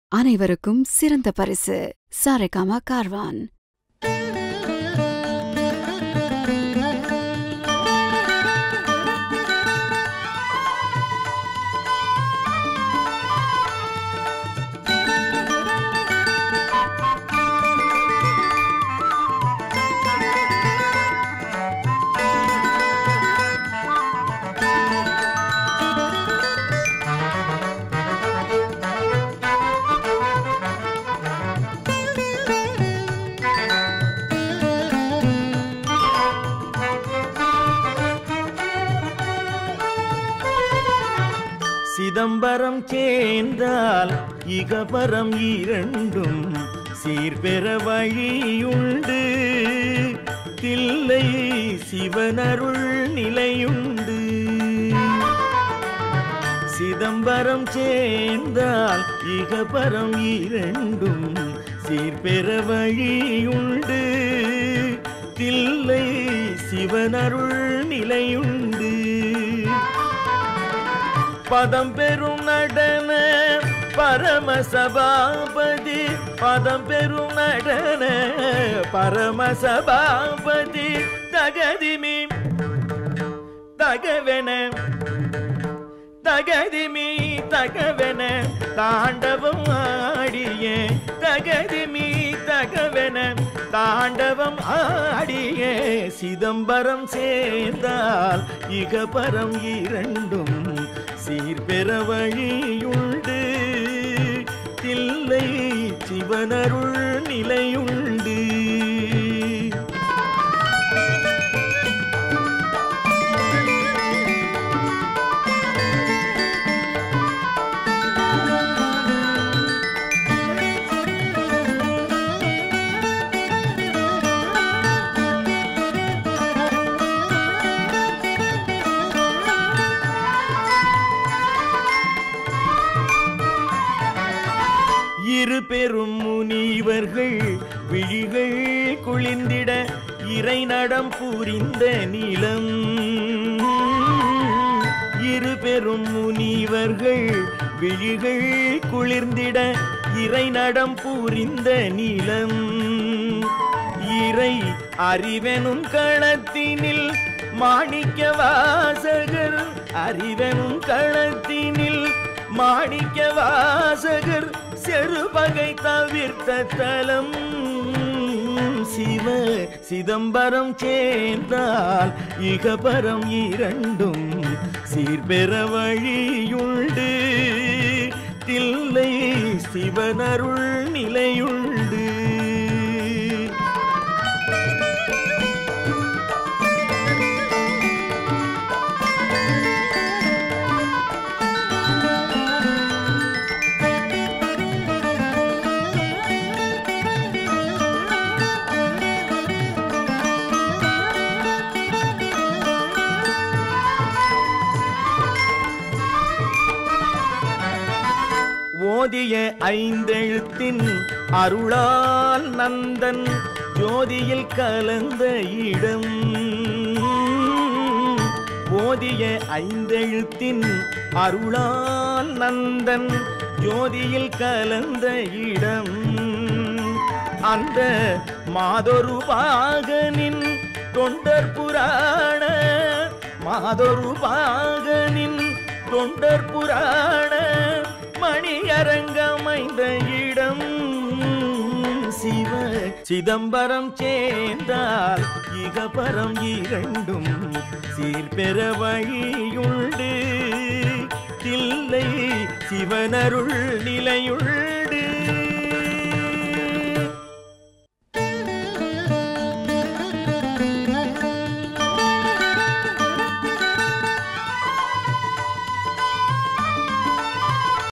அனைவருக்கும் சிறந்த பரிசு சாரேகாமா கார்வான் சிதம்பரம் சேர்ந்தால் இகபரம் இரண்டும் சீர்பெற வழியுண்டு தில்லை சிவனருள் நிலையுண்டு சிதம்பரம் சேர்ந்தால் இகபரம் இரண்டும் சீர்பெற வழியுண்டு தில்லை சிவனருள் நிலையுண்டு பதம் பெறும் நடன பரமசபாபதி பதம் பெறும் நடன பரமசபாபதி தகதிமி தகவென தகதிமி தகவென தாண்டவம் ஆடிய தகதிமி தகவென தாண்டவம் ஆடிய சிதம்பரம் சேர்ந்தால் இகபரம் இரண்டும் சீர்பெற வழியுண்டு தில்லை சிவனருள் நிலையுண்டு இரு பெரும் முனிவர்கள் விழிகள் குளிர்ந்திட இறை நடம் புரிந்த நிலம் இரு பெரும் முனிவர்கள் விழிகள் குளிர்ந்திட இறை நடம் புரிந்த நிலம் இறை அறிவெனும் களத்தினில் மாணிக்க வாசகர் அறிவெனும் களத்தினில் மாணிக்க வாசகர் செருபகை தவிர்த்த தலம் சிவ சிதம்பரம் சேர்ந்தால் இகபரம் இரண்டும் சீர்பெற வழியுண்டு தில்லை சிவனருள் நிலையுண்டு ஓதிய ஐந்தெழுத்தின் அருளால் நந்தன் ஜோதியில் கலந்த இடம் ஓதிய ஐந்தெழுத்தின் அருளால் நந்தன் ஜோதியில் கலந்த இடம் அந்த மாதொரு பாகனின் தொண்டர் புராண மாதொரு பாகனின் தொண்டர் புராண மணியரங்கமைந்த இடம் சிவ சிதம்பரம் சேர்ந்தால் இகபரம் இரண்டும் சீர்பெற வழியுண்டு தில்லை சிவனருள் நிலையுண்டு